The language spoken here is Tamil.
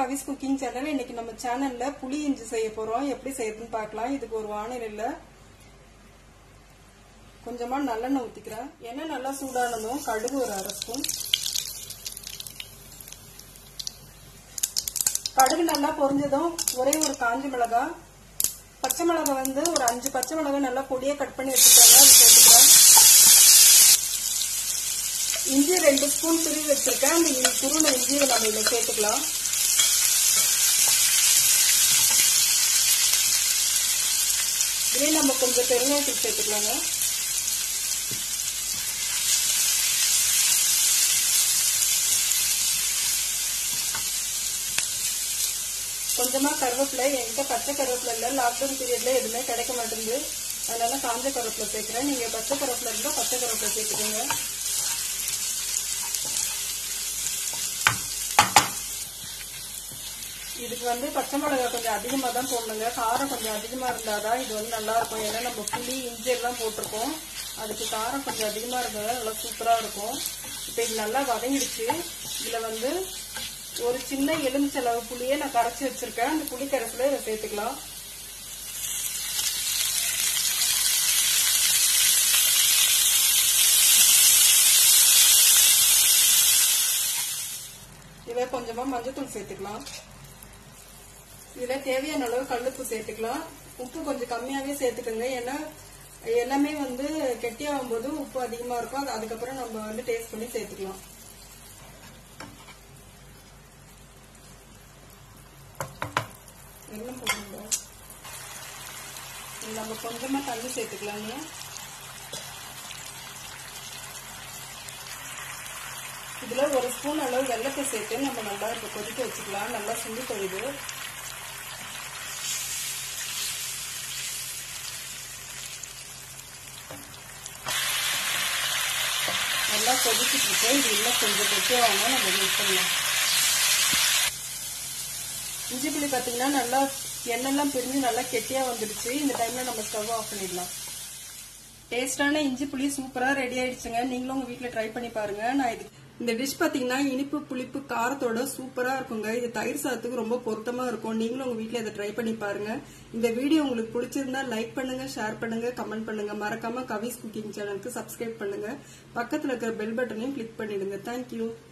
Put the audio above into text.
கவிஸ் குக்கிங் சேனல் இன்னைக்கு நம்ம சேனல்ல புளி இஞ்சி செய்ய போறோம் எப்படி செய்யறதுன்னு பார்க்கலாம் இதுக்கு ஒரு வானிலையில கொஞ்சமா நல்லெண்ணெய் ஊத்திக்கிறேன் எண்ணெய் நல்லா சூடானதும் கடுகு ஒரு அரை ஸ்பூன் கடுகு நல்லா பொரிஞ்சதும் ஒரே ஒரு காஞ்ச மிளகாய் பச்சை மிளகாய் வந்து ஒரு அஞ்சு பச்சை மிளகாய் நல்லா பொடியா கட் பண்ணி வச்சுக்கோங்க அது சேர்த்துக்கிறேன் இஞ்சி ரெண்டு ஸ்பூன் துருவி வச்சிருக்கேன் அந்த துருவின இஞ்சியை நம்ம இதில் சேர்த்துக்கலாம் இதே நம்ம கொஞ்சம் பெருங்காயத்தூள் சேர்த்துக்கலாங்க கொஞ்சமா கருவேப்பிலை என்கிட்ட பச்சை கருவேப்பிலை இல்லை லாக்டவுன் பீரியட்ல எதுவுமே கிடைக்க மாட்டேங்குது அதனால காஞ்ச கருவேப்பிலை சேர்க்கிறேன் நீங்க பச்சை கருவேப்பிலை இருந்தா பச்சை கருவேப்பிலை சேர்த்துக்கோங்க இதுக்கு வந்து பச்சை மிளகாய் கொஞ்சம் அதிகமாக தான் போடணுங்க காரம் கொஞ்சம் அதிகமாக இருந்தால் தான் இது வந்து நல்லா இருக்கும் ஏன்னா நம்ம புளி இஞ்சி எல்லாம் போட்டிருக்கோம் அதுக்கு காரம் கொஞ்சம் அதிகமாக இருந்தால் நல்லா சூப்பராக இருக்கும் இப்போ இது நல்லா வதங்கிடுச்சு இதில் வந்து ஒரு சின்ன எலுமிச்சளவு புளியை நான் கரைச்சி வச்சிருக்கேன் அந்த புளி கரைசல இதை சேர்த்துக்கலாம் இதை கொஞ்சமா மஞ்சத்தூள் சேர்த்துக்கலாம் இதுல தேவையான அளவு கல்லுப்பு சேர்த்துக்கலாம் உப்பு கொஞ்சம் கம்மியாவே சேர்த்துக்கோங்க ஏன்னா எல்லாமே வந்து கெட்டியாகும் போது உப்பு அதிகமா இருக்கும் அது அதுக்கப்புறம் நம்ம வந்து டேஸ்ட் பண்ணி சேர்த்துக்கலாம் வெள்ளம் போடுங்க நம்ம கொஞ்சமா தண்ணி சேர்த்துக்கலாங்க இதுல ஒரு ஸ்பூன் அளவு வெள்ளத்தை சேர்த்து நம்ம நல்லா இப்ப கொதிக்க வச்சுக்கலாம் நல்லா சுண்டி போயிடுது நல்லா கொதிச்சுட்டு இருக்கோம் இது இன்னும் கொஞ்சம் கெட்டியாவாங்க நம்ம மிக்ஸ் பண்ணலாம் இஞ்சி புளி பார்த்தீங்கன்னா நல்லா எண்ணெய்லாம் பிரிஞ்சு நல்லா கெட்டியா வந்துடுச்சு இந்த டைம்ல நம்ம ஸ்டவ் ஆஃப் பண்ணிடலாம் டேஸ்டான இஞ்சி புளி சூப்பரா ரெடி ஆயிடுச்சுங்க நீங்களும் உங்க வீட்ல ட்ரை பண்ணி பாருங்க நான் இது இந்த டிஷ் பாத்தீங்கன்னா இனிப்பு புளிப்பு காரத்தோட சூப்பரா இருக்குங்க இது தயிர் சாதத்துக்கு ரொம்ப பொருத்தமா இருக்கும் நீங்களும் உங்க வீட்ல இதை ட்ரை பண்ணி பாருங்க இந்த வீடியோ உங்களுக்கு பிடிச்சிருந்தா லைக் பண்ணுங்க ஷேர் பண்ணுங்க கமெண்ட் பண்ணுங்க மறக்காம கவிஸ் குக்கிங் சேனலுக்கு சப்ஸ்கிரைப் பண்ணுங்க பக்கத்துல இருக்கிற பெல் பட்டனையும் கிளிக் பண்ணிடுங்க தேங்க்யூ